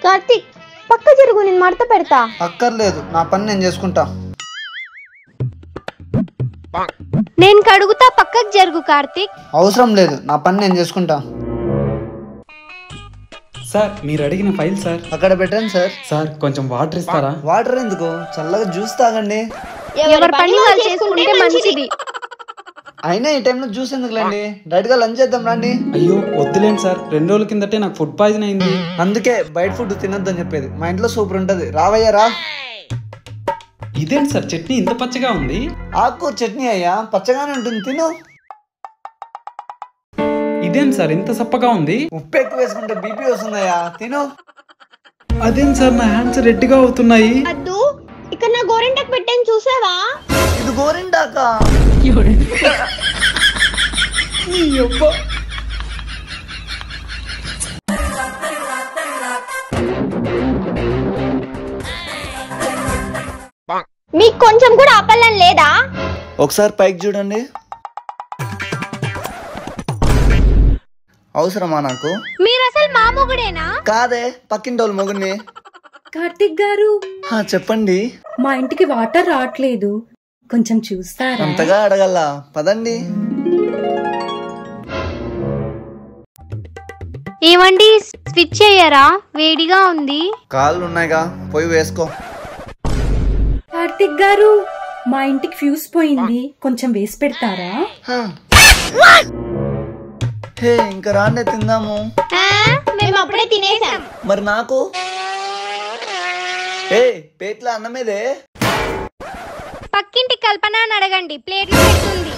కార్తీక్ పక్క జరుగు నేను మడత పెడతా అక్కర్లేదు నా పని నేను చేసుకుంటా నేను కడుగుతా పక్కకు జరుగు కార్తీక్ అవసరం లేదు నా పని నేను చేసుకుంటా సార్ మీరు అడిగిన ఫైల్ సార్ అక్కడ పెట్టండి సార్ సార్ కొంచెం వాటర్ ఇస్తారా వాటర్ ఎందుకు చల్లగా జ్యూస్ తాగండి ఎవరి పని వాళ్ళు చేసుకుంటే మంచిది అయినా ఈ టైంలో జ్యూస్ ఎందుకులేండి డైరెక్ట్ గా లంచ్ చేద్దాం రండి అయ్యో వద్దులేండి సార్ రెండు రోజుల కిందటే నాకు ఫుడ్ పాయిజన్ అయింది అందుకే బయట ఫుడ్ తినొద్దని చెప్పేది మా ఇంట్లో సూపర్ ఉంటది రావయ్యా రా ఇదేంటి సార్ చట్నీ ఇంత పచ్చగా ఉంది ఆకుకూర చట్నీ అయ్యా పచ్చగానే ఉంటుంది తిను ఇదేంటి సార్ ఇంత సప్పగా ఉంది ఉప్పు ఎక్కువ వేసుకుంటే బీపీ వస్తుందయ్యా తిను అదేం సార్ నా హ్యాండ్స్ రెడ్గా అవుతున్నాయి అద్దు ఇక్కడ నా గోరింటకు పెట్టాను చూసావా ఇది గోరింటాక మీకు కొంచెం కూడా ఆపల్లని లేదా ఒకసారి పైకి చూడండి అవసరమా నాకు మీరు అసలు మా మొగుడేనా కాదే పక్కింటోళ్ళు మొగుడిని కార్తిక్ గారు హా, చెప్పండి మా ఇంటికి వాటర్ రావట్లేదు కొంచెం చూస్తారా అంతగా అడగల పదండి ఏమండి స్విచ్ చేయరా వేడిగా ఉంది కాళ్ళు ఉన్నాయిగా పోయి వేసుకో కార్తిక్ గారు మా ఇంటికి ఫ్యూజ్ పోయింది కొంచెం వేసి పెడతారా హా. హే ఇంకా రాండే తిందాము మేము అప్పుడే తినేసాం మరి నాకు ఏ పేట్ల అన్నమేదే పక్కింటి కల్పన అని అడగండి ప్లేట్లు పెడుతుంది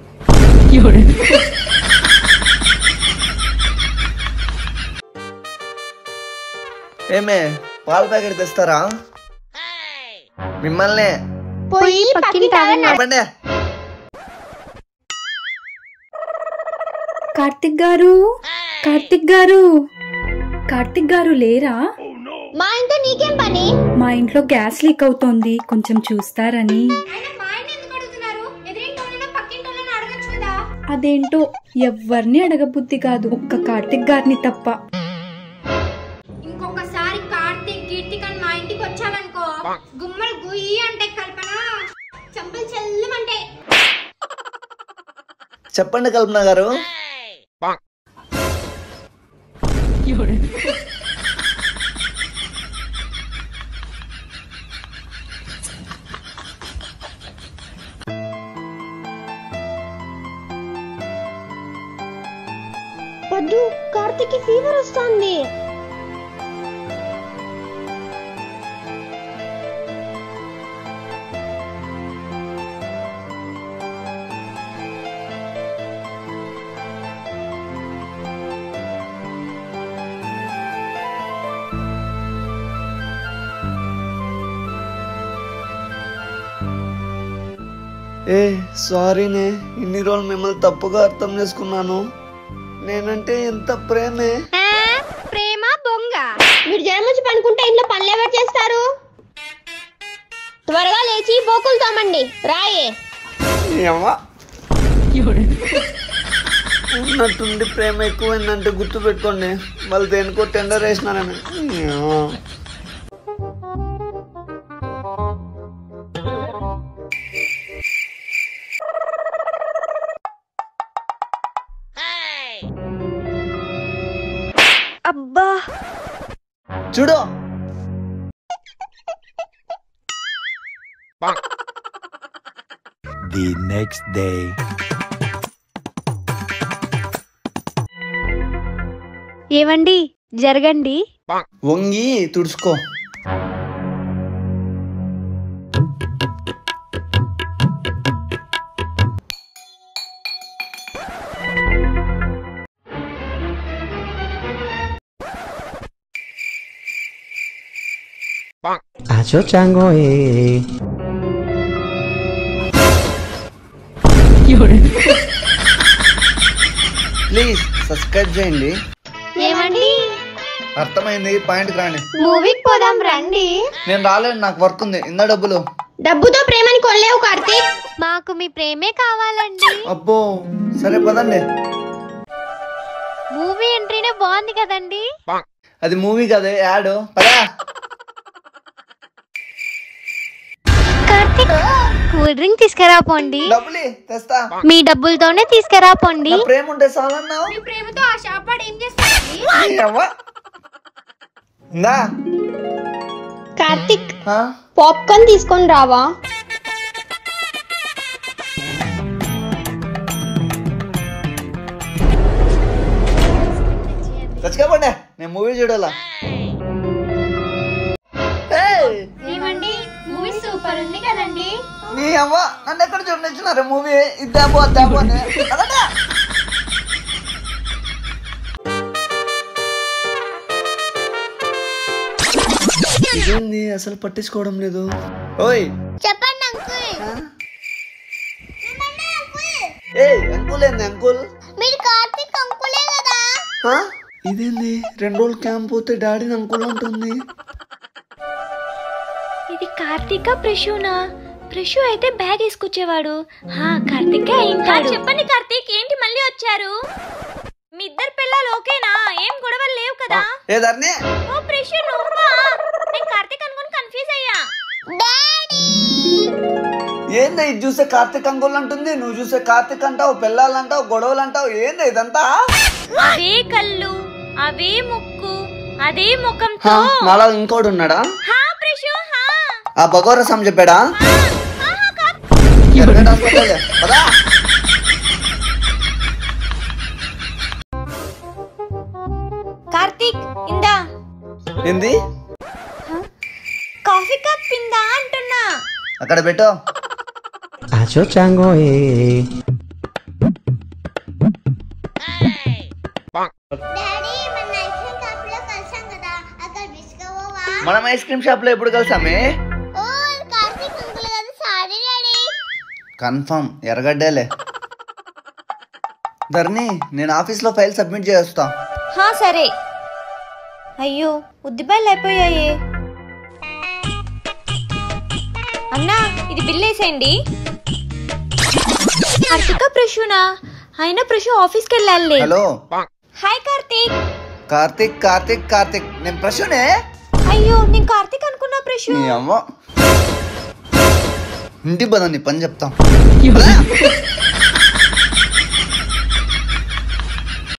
ఏమే పాల ప్యాకెట్ తెస్తారా మిమ్మల్ని పోయి పక్కింటి ఆవిడని అడగ- చెప్పండి కార్తిక్ గారు కార్తిక్ గారు కార్తిక్ గారు లేరా మా ఇంట్లో నీకేం పని మా ఇంట్లో గ్యాస్ లీక్ అవుతోంది కొంచెం చూస్తారని అదేంటో ఎవ్వరిని అడగబుద్ధి కాదు ఒక్క కార్తిక్ గారిని తప్ప ఇంకొకసారి కార్తీక్ కీర్తికన్ మా ఇంటికి వచ్చావనుకో గుమ్మలు గుయ్యి అంటే కల్పన చంపలు చెల్లమంటే చెప్పండి కల్పన గారు వద్దు కార్తీక్ ఫీవర్ వస్తుంది ఏ సారీనే ఇన్ని రోజులు మిమ్మల్ని తప్పుగా అర్థం చేసుకున్నాను నేనంటే ఎంత ప్రేమే ప్రేమ బొంగ మీరు జ్వరం వచ్చి పనుకుంటే ఇంట్లో పనులు ఎవరు చేస్తారు త్వరగా లేచి బోకులు తోమండి రాయే ఏమా ఉన్నట్టుండి ప్రేమ ఎక్కువైందంటే గుర్తు పెట్టుకోండి వాళ్ళు దేనికో టెండర్ వేసినారని ఏమో. అబ్బా చూడు The next day. ఏవండి జరగండి వంగి తుడుచుకో Acho chango eh. Please subscribe చేయండి ఏమండి అర్థమైంది పాయింట్ రాండి మూవీకి పోదాం రండి నేను రాలేను నాకు వర్క్ ఉంది ఇందా డబ్బులు డబ్బుతో ప్రేమని కొనలేవు కార్తీక్ మాకు మీ ప్రేమే కావాలండి అబ్బో సరే పదండి మూవీ ఎంట్రీనే బాగుంది కదండి అది మూవీ కదే యాడ్ పదా కార్తిక్ కూల్ డ్రింక్ తీసుకురా పోండి డబ్బులి తెస్తా మీ డబ్బులతోనే తీసుకురా పోండి నా ప్రేమ ఉంటే చాలన్నావు మీ ప్రేమతో ఆ షాప్ వాడు ఏం చేస్తాడండి నీ అవ్వ. ఇందా కార్తిక్ ఆ? పాప్కార్న్ తీసుకొని రావా తెచ్చుకోపండి నేను మూవీ చూడాలా ఏయ్, ఏమండి మూవీ సూపర్ ఉంది కదండి నీ అవ్వ నన్ను ఎక్కడ చూడనిచ్చినారు మూవీ ఇద్దాబో అద్దాబో అని పదండి. ఇదేంది అసలు పట్టించుకోవడం లేదు ఓయ్ చెప్పండి అంకుల్ ఏ అంకుల్ ఏంది అంకుల్ మీరు కార్తిక్ అంకులే కదా ఆ? ఇదేంది రెండు రోజులు క్యాంప్ పోతే డాడీని అంకుల్ అంటుంది ఇది కార్తీక ప్రశునా ప్రశు అయితే బ్యాగ్ వేసుకొచ్చేవాడు హా కార్తీకే అయింటాడు చెప్పండి కార్తీక్ ఏంటి మళ్ళీ వచ్చారు మీ ఇద్దరు పిల్లలు ఓకేనా ఏం గొడవలు లేవు కదా ఏ ధరణి ఓ ప్రశు నువ్వా నేను కార్తీక్ అనుకుని కన్ఫ్యూజ్ అయ్యా ఏంది ఇది చూసే కార్తీక్ అంకుల్ అంటుంది నువ్వు చూసే కార్తీక్ అంటావు పిల్లలు అంటావు గొడవలు అంటావు ఏంది ఇదంతా అవే కళ్ళు అవే ముక్కు అదే హా, ముఖంతో నాలా ఇంకోడు ఉన్నాడా హా ప్రశు హా ఆ భగవరసం చెప్పాడా ఆహా, కార్- ఎర్రగడ్డ హాస్పిటల్ పదా కార్తీక్ ఇందా ఏంది కాఫీ కప్ ఇందా అంటున్నా అక్కడ పెట్టు Acho chango eh. డాడీ మన ఐస్క్రీమ్ షాప్ లో కలిసాం కదా అక్కడ విసుకోవా మనం ఐస్ క్రీమ్ షాప్ లో ఎప్పుడు కలిసామే ఓ కార్తిక్ అంకుల్ కదా సారీ డాడీ కన్ఫర్మ్ ఎర్రగడ్డలే ధరణి నేను ఆఫీస్ లో ఫైల్ సబ్మిట్ చేస్తా హా సరే అయ్యో ఉద్దిపాయలు అయిపోయాయి అన్నా ఇది బిల్ వేసేయండి కార్తిక ప్రశునా అయినా ప్రశు ఆఫీస్కి వెళ్ళాలి హలో హాయ్ కార్తీక్ కార్తిక్ కార్తిక్ కార్తిక్ నేను ప్రశ్నే అయ్యో నేను కార్తీక్ అనుకున్నా ప్రశు నీ అమ్మ ఇంటి పద నీ పని చెప్తాం